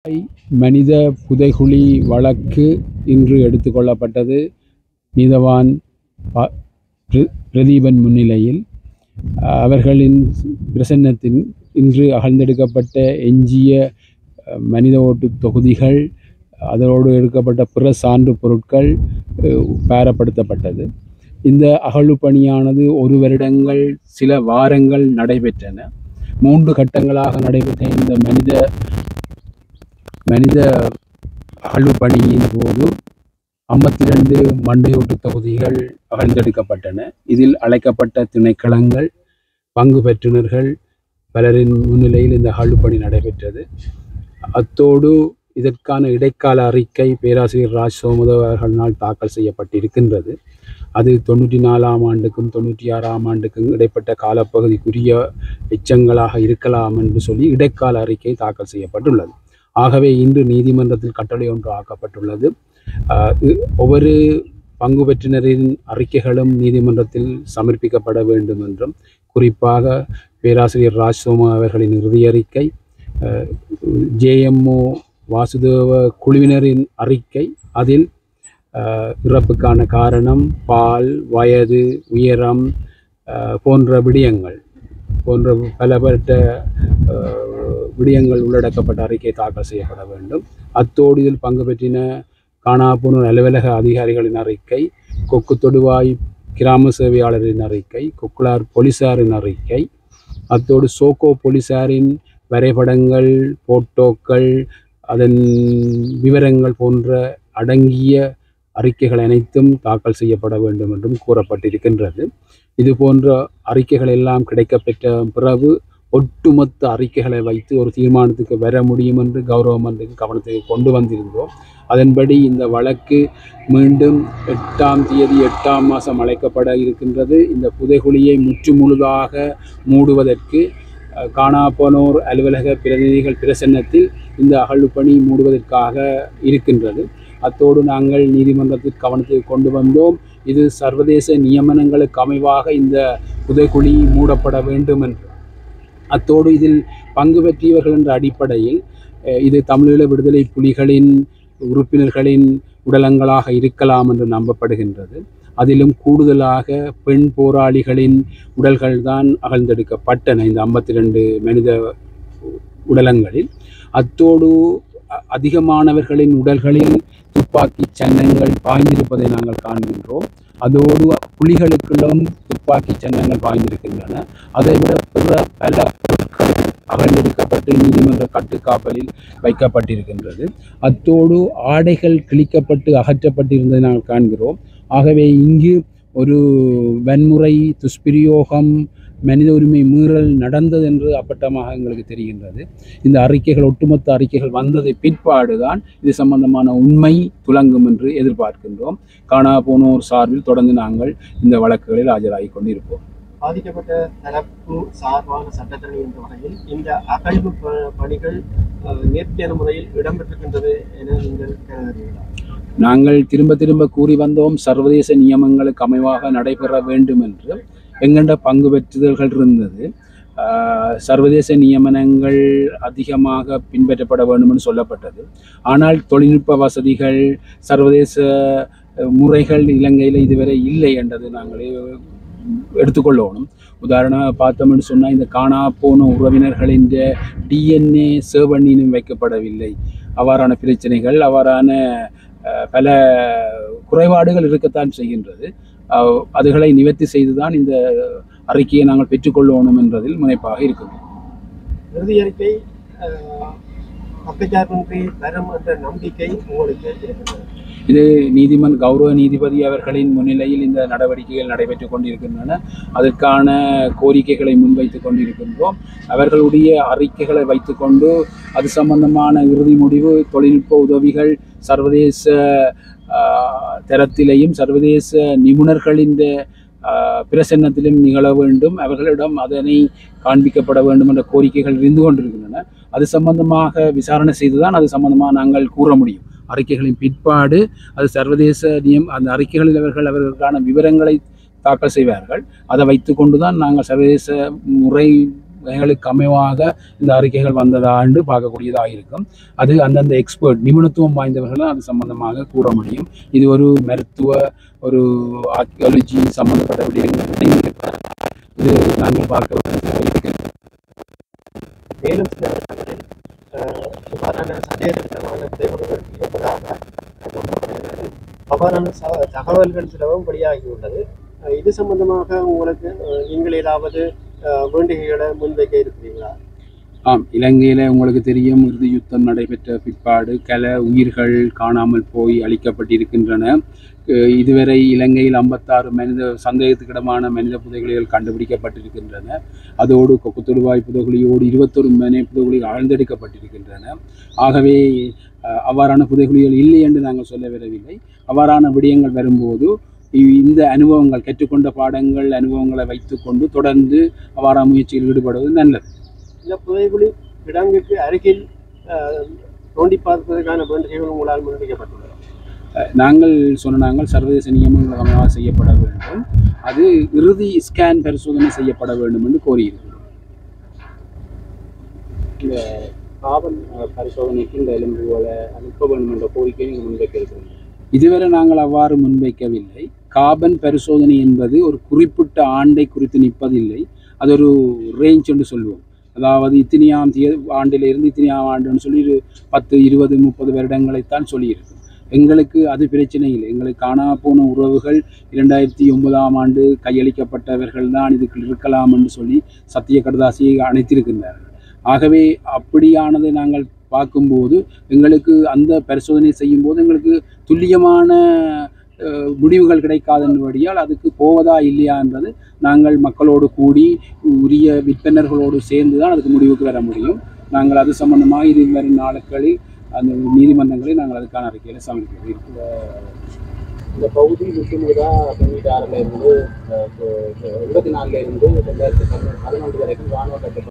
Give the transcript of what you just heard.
மனித புதைகுழி வழக்கு இன்று எடுத்துக்கொள்ளப்பட்டது நீதவான் ப- பிர- பிரதீபன் முன்னிலையில் அஹ், அவர்களின் பிரசன்னத்தின் இன்று அகழ்ந்தெடுக்கப்பட்ட எஞ்சிய அஹ், மனித ஓட்டு தொகுதிகள் அதோடு எடுக்கப்பட்ட பிற சான்று பொருட்கள் அஹ், பாரப்படுத்தப்பட்டது இந்த அகழ்வு பணியானது ஒரு வருடங்கள் சில வாரங்கள் நடைபெற்றன மூன்று கட்டங்களாக நடைபெற்ற இந்த மனித மனித அகழ்வு பணியின் போது ஐம்பத்தி ரெண்டு மண்டையோட்டு தொகுதிகள் அகழ்ந்தெடுக்கப்பட்டன இதில் அழைக்கப்பட்ட திணைக்களங்கள் பங்கு பெற்றுனர்கள் பலரின் முன்னிலையில் இந்த அகழ்வு பணி நடைபெற்றது அத்தோடு இதற்கான இடைக்கால அறிக்கை பேராசிரியர் ராஜ் சோமதேவ் அவர்களினால் தாக்கல் செய்யப்பட்டிருக்கின்றது அது தொண்ணூற்றி நாலாம் ஆண்டுக்கும் தொண்ணூற்றி ஆறாம் ஆண்டுக்கும் இடைப்பட்ட காலப்பகுதிக்குரிய எச்சங்களாக இருக்கலாம் என்று சொல்லி இடைக்கால அறிக்கை தாக்கல் செய்யப்பட்டுள்ளது ஆகவே இன்று நீதிமன்றத்தில் கட்டளை ஒன்று ஆக்கப்பட்டுள்ளது ஆஹ் இ- ஒவ்வொரு பங்கு பெற்றினரின் அறிக்கைகளும் நீதிமன்றத்தில் சமர்ப்பிக்கப்பட வேண்டும் என்றும் குறிப்பாக பேராசிரியர் ராஜ் சோமா அவர்களின் இறுதி அறிக்கை ஜேஎம்ஓ வாசுதேவ குழுவினரின் அறிக்கை அதில் ஆஹ் இறப்புக்கான காரணம் பால் வயது உயரம் ஆஹ் போன்ற விடயங்கள் போன்ற பலப்பட்ட ஆஹ், விடயங்கள் உள்ளடக்கப்பட்ட அறிக்கை தாக்கல் செய்யப்பட வேண்டும் அத்தோடு இதில் பங்கு பெற்றின காணாப்போனோர் அலுவலக அதிகாரிகளின் அறிக்கை கொக்கு தொடுவாய் கிராம சேவையாளரின் அறிக்கை கொக்குளார் போலீசாரின் அறிக்கை அத்தோடு சோகோ போலீசாரின் வரைபடங்கள் போட்டோக்கள் அதன் விவரங்கள் போன்ற அடங்கிய அறிக்கைகள் அனைத்தும் தாக்கல் செய்யப்பட வேண்டும் என்றும் கூறப்பட்டிருக்கின்றது இது போன்ற அறிக்கைகள் எல்லாம் கிடைக்கப்பெற்ற பிறகு ஒட்டுமொத்த அறிக்கைகளை வைத்து ஒரு தீர்மானத்துக்கு வர முடியும் என்று கௌரவ மன்றத்தின் கவனத்துக்கு கொண்டு வந்திருந்தோம் அதன்படி இந்த வழக்கு மீண்டும் எட்டாம் தேதி எட்டாம் மாதம் அழைக்கப்பட இருக்கின்றது இந்த புதைகுழியை முற்றுமுழுதாக மூடுவதற்கு அஹ், காணாப்போனோர் அலுவலக பிரதிநிதிகள் பிரசன்னத்தில் இந்த அகழ்வு பணி மூடுவதற்காக இருக்கின்றது அத்தோடு நாங்கள் நீதிமன்றத்திற்கு கவனத்துக்கு கொண்டு வந்தோம் இது சர்வதேச நியமனங்களுக்கு அமைவாக இந்த புதைக்குழி மூடப்பட வேண்டும் என்று அத்தோடு இதில் பங்கு பெற்றியவர்கள் என்ற அடிப்படையில் அஹ், இது தமிழீழ விடுதலை புலிகளின் உறுப்பினர்களின் உடலங்களாக இருக்கலாம் என்று நம்பப்படுகின்றது அதிலும் கூடுதலாக பெண் போராளிகளின் உடல்கள் தான் அகழ்ந்தெடுக்கப்பட்டன இந்த ஐம்பத்தி ரெண்டு மனித உடலங்களில் அத்தோடு அ- அதிகமானவர்களின் உடல்களில் துப்பாக்கி சன்னங்கள் பாய்ந்திருப்பதை நாங்கள் காண்கின்றோம் அதோடு புலிகளுக்குள்ளும் துப்பாக்கி சன்னங்கள் பாய்ந்திருக்கின்றன அதைவிட பிற பல பொருட்கள் அகழ்ந்தெடுக்கப்பட்டு நீதிமன்ற கட்டுக்காவலில் வைக்கப்பட்டிருக்கின்றது அத்தோடு ஆடைகள் கிழிக்கப்பட்டு அகற்றப்பட்டிருந்ததை நாங்கள் காண்கிறோம் ஆகவே இங்கு ஒரு வன்முறை துஷ்பிரயோகம் மனித உரிமை மீறல் நடந்தது என்று அப்பட்டமாக எங்களுக்கு தெரிகின்றது இந்த அறிக்கைகள் ஒட்டுமொத்த அறிக்கைகள் வந்ததை பிற்பாடுதான் இது சம்பந்தமான உண்மை துலங்கும் என்று எதிர்பார்க்கின்றோம் காணா போனோர் சார்பில் தொடர்ந்து நாங்கள் இந்த வழக்குகளில் ஆஜராகி கொண்டிருப்போம் பாதிக்கப்பட்ட தரப்பு சார்பான சட்டத்தரணி என்ற வகையில் இந்த அகழ்வு ப- பணிகள் அஹ், நேர்த்தியான முறையில் இடம்பெற்றிருக்கின்றது என நீங்கள் கருதுகிறீர்களா நாங்கள் திரும்ப திரும்ப கூறி வந்தோம் சர்வதேச நியமங்களுக்கு அமைவாக நடைபெற வேண்டும் என்று எங்கண்ட பங்கு பெற்றுதல்கள் இருந்தது ஆஹ், சர்வதேச நியமனங்கள் அதிகமாக பின்பற்றப்பட வேண்டும் என்று சொல்லப்பட்டது ஆனால் தொழில்நுட்ப வசதிகள் சர்வதேச அஹ், முறைகள் இலங்கையில் இதுவரை இல்லை என்றது நாங்கள் எடுத்துக்கொள்ளணும் உதாரணமாக பார்த்தோம்னு சொன்னால் இந்த காணா போன உறவினர்களின் டிஎன்ஏ சேவண்ணினும் வைக்கப்படவில்லை அவ்வாறான பிரச்சனைகள் அவ்வாறான அஹ், பல குறைபாடுகள் இருக்கத்தான் செய்கின்றது அஹ், அதுகளை நிவர்த்தி செய்துதான் இந்த அறிக்கையை நாங்கள் பெற்றுக்கொள்ளணும் என்பதில் முனைப்பாக இருக்கிறோம் இறுதி அறிக்கை அஹ், பக்கச்சார்பின்றி வரும் என்ற நம்பிக்கை உங்களுக்கு இருக்கிறது இது நீதிமன்ற கௌரவ நீதிபதி அவர்களின் முன்னிலையில் இந்த நடவடிக்கைகள் நடைபெற்றுக் கொண்டிருக்கின்றன அதற்கான கோரிக்கைகளை முன்வைத்துக் கொண்டிருக்கின்றோம் அவர்களுடைய அறிக்கைகளை வைத்துக்கொண்டு அது சம்பந்தமான இறுதி முடிவு தொழில்நுட்ப உதவிகள் சர்வதேச ஆஹ், தரத்திலேயும் சர்வதேச நிபுணர்களின் ஆஹ், பிரசன்னத்திலும் நிகழ வேண்டும் அவர்களிடம் அதனை காண்பிக்கப்பட வேண்டும் என்ற கோரிக்கைகள் இருந்து கொண்டிருக்கின்றன அது சம்பந்தமாக விசாரணை செய்துதான் அது சம்பந்தமாக நாங்கள் கூற முடியும் அறிக்கைகளின் பிற்பாடு அது சர்வதேச நியம் அந்த அறிக்கைகளில் அவர்கள் அவர்களுக்கான விவரங்களை தாக்கல் செய்வார்கள் அதை வைத்துக்கொண்டு தான் நாங்கள் சர்வதேச முறை நிபுணத்துவங்களுக்கு அமைவாக இந்த அறிக்கைகள் வந்ததாண்டு பார்க்கக்கூடியதாக இருக்கும் அது அந்தந்த எக்ஸ்பர்ட் நிபுணத்துவம் வாய்ந்தவர்கள் தான் அது சம்பந்தமாக கூற முடியும் இது ஒரு மருத்துவ ஒரு ஆர்கியாலஜி சம்பந்தப்பட்ட விடயங்கள் இது நாங்கள் பார்க்க வேண்டியது மேலும் சில இடங்களில் அஹ், இவ்வாறான சந்தேகமான தேவைகள் இருப்பதாக கூறப்படுகிறது. அவ்வாறான ச- தகவல்கள் சிலவும் வெளியாகியுள்ளது அஹ், இது சம்பந்தமாக உங்களுக்கு அஹ், நீங்கள் ஏதாவது அஹ், வேண்டுகைகளை முன்வைக்க இருக்கிறீங்களா ஆம் இலங்கையில் உங்களுக்கு தெரியும் இறுதி யுத்தம் நடைபெற்ற பிற்பாடு கல உயிர்கள் காணாமல் போய் அழிக்கப்பட்டிருக்கின்றன அஹ் இதுவரை இலங்கையில் ஐம்பத்தாறு மனித சந்தேகத்துக்கிடமான மனித புதைகுழிகள் கண்டுபிடிக்கப்பட்டிருக்கின்றன அதோடு கொக்குத்தொடுவாய் புதைகுழியோடு இருபத்தொரு மனை புதைகுழிகள் ஆழ்ந்தெடுக்கப்பட்டிருக்கின்றன ஆகவே அஹ், அவ்வாறான புதைகுழிகள் இல்லை என்று நாங்கள் சொல்ல வரவில்லை அவ்வாறான விடயங்கள் வரும்போது இ- இந்த அனுபவங்கள் கற்றுக்கொண்ட பாடங்கள் அனுபவங்களை வைத்துக்கொண்டு தொடர்ந்து அவ்வாறான முயற்சியில் ஈடுபடுவது நல்லது இந்த புதைகுழி கிடங்குக்கு அருகில் அஹ், தோண்டி பார்ப்பதற்கான வேண்டுகைகள் உங்களால் முன்வைக்கப்பட்டுள்ளது நாங்கள் சொன்ன நாங்கள் சர்வதேச நியமங்கள் அமைவாக செய்யப்பட வேண்டும் அது இறுதி ஸ்கேன் பரிசோதனை செய்யப்பட வேண்டும் என்று கோரியிருக்கிறோம் இந்த காவல் அஹ், பரிசோதனைக்கு இந்த எலும்புகளை அனுப்ப வேண்டும் என்ற கோரிக்கையை நீங்கள் முன்வைக்க இருக்கிறீங்க இதுவரை நாங்கள் அவ்வாறு முன்வைக்கவில்லை காபன் பரிசோதனை என்பது ஒரு குறிப்பிட்ட ஆண்டை குறித்து நிற்பதில்லை அது ஒரு ரேஞ்ச் என்று சொல்லுவோம் அதாவது இத்தனையாம் திய ஆண்டிலிருந்து இத்தனையாம் ஆண்டுன்னு சொல்லி ஒரு பத்து இருபது முப்பது வருடங்களைத்தான் சொல்லியிருக்கும் எங்களுக்கு அது பிரச்சனை இல்லை எங்களுக்கு காணா போன உறவுகள் இரண்டாயிரத்தி ஒன்பதாம் ஆண்டு கையளிக்கப்பட்டவர்கள் தான் இதுக்கு இருக்கலாம் என்று சொல்லி சத்திய கடதாசியை அணைத்திருக்கின்றார்கள் ஆகவே அப்படியானதை நாங்கள் பார்க்கும்போது எங்களுக்கு அந்த பரிசோதனை செய்யும்போது எங்களுக்கு துல்லியமான அஹ், முடிவுகள் கிடைக்காதபடியால் அதுக்கு போவதா இல்லையா என்றது நாங்கள் மக்களோடு கூடி உரிய விற்பனர்களோடு சேர்ந்து தான் அதுக்கு முடிவுக்கு வர முடியும் நாங்கள் அது சம்பந்தமாக இது வரும் நாட்களில் அந்த நீதிமன்றங்களில் நாங்கள் அதுக்கான அறிக்கைகளை சமர்ப்பிக்கிறோம் இந்த பகுதி முற்றுமுழுதா தொண்ணூற்றி ஆறுல இருந்து அஹ், இப்போ- இப்போ எண்பத்தி நாலுல இருந்து ரெண்டாயிரத்தி பதினொன்று பதினொன்று வரைக்கும் ராணுவ கட்டுப்பாடு